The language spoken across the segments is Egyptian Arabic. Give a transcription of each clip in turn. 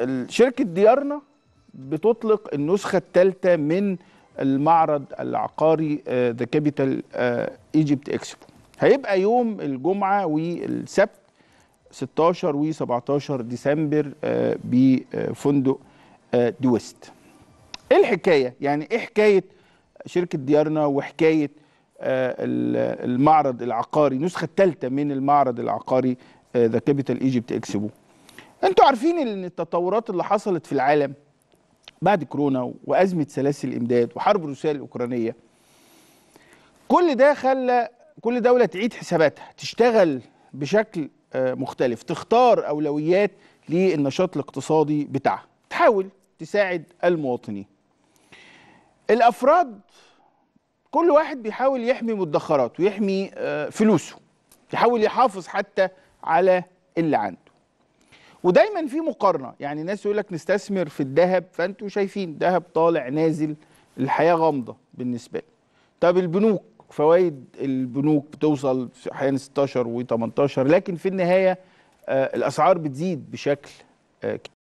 شركه ديارنا بتطلق النسخه الثالثه من المعرض العقاري ذا كابيتال ايجيبت اكسبو هيبقى يوم الجمعه والسبت 16 و 17 ديسمبر آه، بفندق آه، دي ويست ايه الحكايه يعني ايه حكايه شركه ديارنا وحكايه آه، ال- المعرض العقاري النسخه الثالثه من المعرض العقاري ذا كابيتال ايجيبت اكسبو انتوا عارفين ان التطورات اللي حصلت في العالم بعد كورونا وازمه سلاسل الامداد وحرب روسيا الاوكرانيه كل ده خلى كل دوله تعيد حساباتها تشتغل بشكل آه، مختلف تختار اولويات للنشاط الاقتصادي بتاعها تحاول تساعد المواطنين الافراد كل واحد بيحاول يحمي مدخراته ويحمي آه، فلوسه يحاول يحافظ حتى على اللي عنده ودايما في مقارنه يعني ناس يقول لك نستثمر في الذهب فانتوا شايفين الذهب طالع نازل الحياه غامضه بالنسبه له طب البنوك فوائد البنوك بتوصل في احيانا 16 و18 لكن في النهايه آه، الاسعار بتزيد بشكل آه، كبير.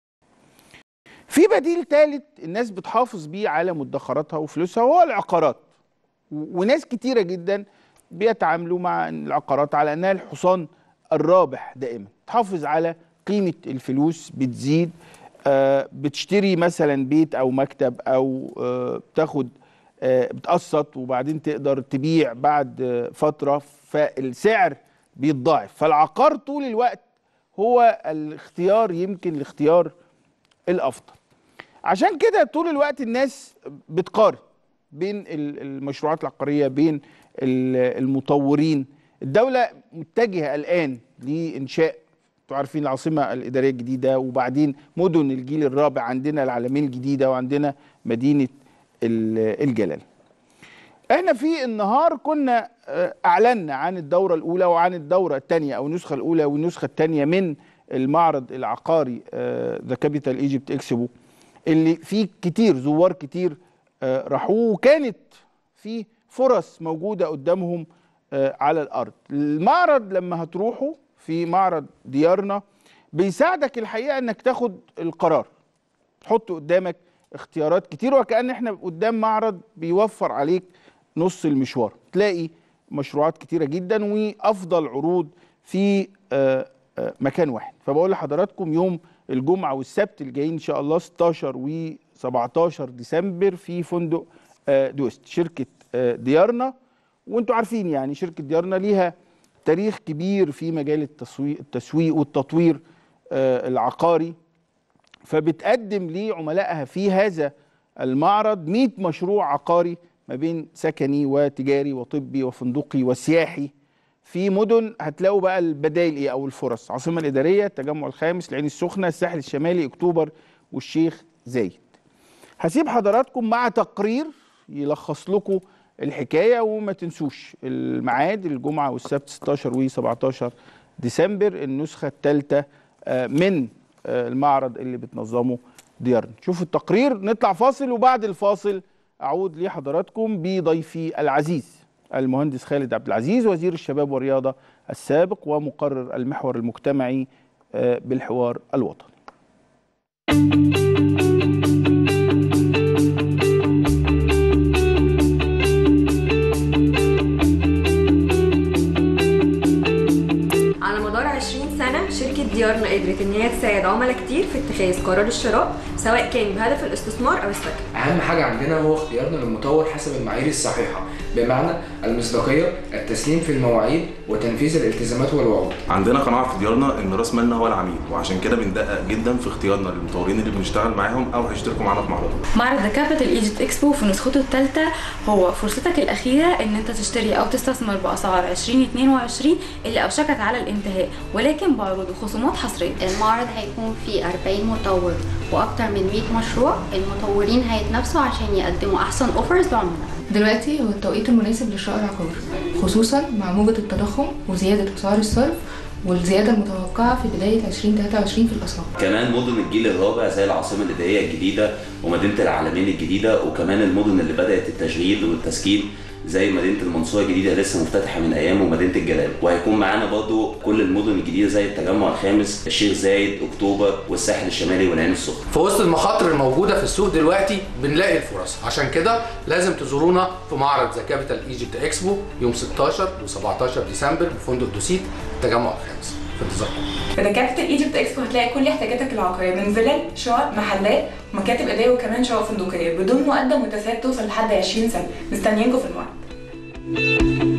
في بديل ثالث الناس بتحافظ بيه على مدخراتها وفلوسها وهو العقارات و- وناس كتيره جدا بيتعاملوا مع العقارات على انها الحصان الرابح دائما تحافظ على قيمه الفلوس بتزيد آه، بتشتري مثلا بيت او مكتب او آه، بتاخد آه، بتقسط وبعدين تقدر تبيع بعد آه، فتره فالسعر بيتضاعف فالعقار طول الوقت هو الاختيار يمكن الاختيار الافضل عشان كده طول الوقت الناس بتقارن بين ال- المشروعات العقاريه بين ال- المطورين الدوله متجهه الان لانشاء انتوا عارفين العاصمه الاداريه الجديده وبعدين مدن الجيل الرابع عندنا العالمين الجديده وعندنا مدينه ال- الجلال احنا في النهار كنا آه، اعلنا عن الدوره الاولى وعن الدوره الثانيه او النسخه الاولى والنسخه الثانيه من المعرض العقاري ذا كابيتال ايجيبت اكسبو اللي فيه كتير زوار كتير آه، راحوه وكانت في فرص موجوده قدامهم آه، على الارض المعرض لما هتروحوا في معرض ديارنا بيساعدك الحقيقه انك تاخد القرار تحط قدامك اختيارات كتير وكأن احنا قدام معرض بيوفر عليك نص المشوار تلاقي مشروعات كتيرة جدا وأفضل عروض في آه، آه، مكان واحد فبقول لحضراتكم يوم الجمعة والسبت الجايين إن شاء الله 16 و 17 ديسمبر في فندق آه، دوست شركة آه، ديارنا وانتوا عارفين يعني شركة ديارنا ليها تاريخ كبير في مجال التسويق التسويق والتطوير آه، العقاري فبتقدم لعملائها في هذا المعرض 100 مشروع عقاري ما بين سكني وتجاري وطبي وفندقي وسياحي في مدن هتلاقوا بقى البدائل ايه او الفرص عاصمه الاداريه التجمع الخامس العين السخنه الساحل الشمالي اكتوبر والشيخ زايد هسيب حضراتكم مع تقرير يلخص لكم الحكايه وما تنسوش الميعاد الجمعه والسبت 16 و 17 ديسمبر النسخه الثالثه من آه، المعرض اللي بتنظمه ديارنا شوفوا التقرير نطلع فاصل وبعد الفاصل اعود لحضراتكم بضيفي العزيز المهندس خالد عبد العزيز وزير الشباب والرياضه السابق ومقرر المحور المجتمعي آه، بالحوار الوطني على مدار 20 سنة شركة ديارنا قدرت إن هي تساعد عملاء كتير في اتخاذ قرار الشراء سواء كان بهدف الاستثمار أو السكن. اهم حاجه عندنا هو اختيارنا للمطور حسب المعايير الصحيحه بمعنى المصداقيه التسليم في المواعيد وتنفيذ الالتزامات والوعود عندنا قناعه في ديارنا ان راس مالنا هو العميل وعشان كده بندقق جدا في اختيارنا للمطورين اللي بنشتغل معاهم او هيشتركوا معانا في معرضنا معرض ذا كابيتال ايجيبت اكسبو في نسخته الثالثه هو فرصتك الاخيره ان انت تشتري او تستثمر باسعار 2022 اللي اوشكت على الانتهاء ولكن بعروض وخصومات حصريه المعرض هيكون فيه 40 مطور واكتر من 100 مشروع المطورين هيتنافسوا عشان يقدموا احسن اوفرز لعملاء دلوقتي هو التوقيت المناسب لشراء العقار خصوصا مع موجة التضخم وزيادة أسعار الصرف والزيادة المتوقعة في بداية 2023 في الأسعار كمان مدن الجيل الرابع زي العاصمة الإدارية الجديدة ومدينة العالمين الجديدة وكمان المدن اللي بدأت التشغيل والتسكين زي مدينه المنصوره الجديده لسه مفتتحه من ايام ومدينه الجلال وهيكون معانا برضو كل المدن الجديده زي التجمع الخامس الشيخ زايد اكتوبر والساحل الشمالي والعين السخنه في وسط المخاطر الموجوده في السوق دلوقتي بنلاقي الفرص عشان كده لازم تزورونا في معرض ذا كابيتال ايجيبت اكسبو يوم 16 و17 ديسمبر بفندق دوسيت التجمع الخامس في انتظاركم في ذا كابيتال ايجيبت اكسبو هتلاقي كل احتياجاتك العقاريه من فيلل شقق محلات مكاتب اداريه وكمان شقق فندقيه بدون مقدم وتسهيلات توصل لحد 20 سنه مستنيينكم في المعرض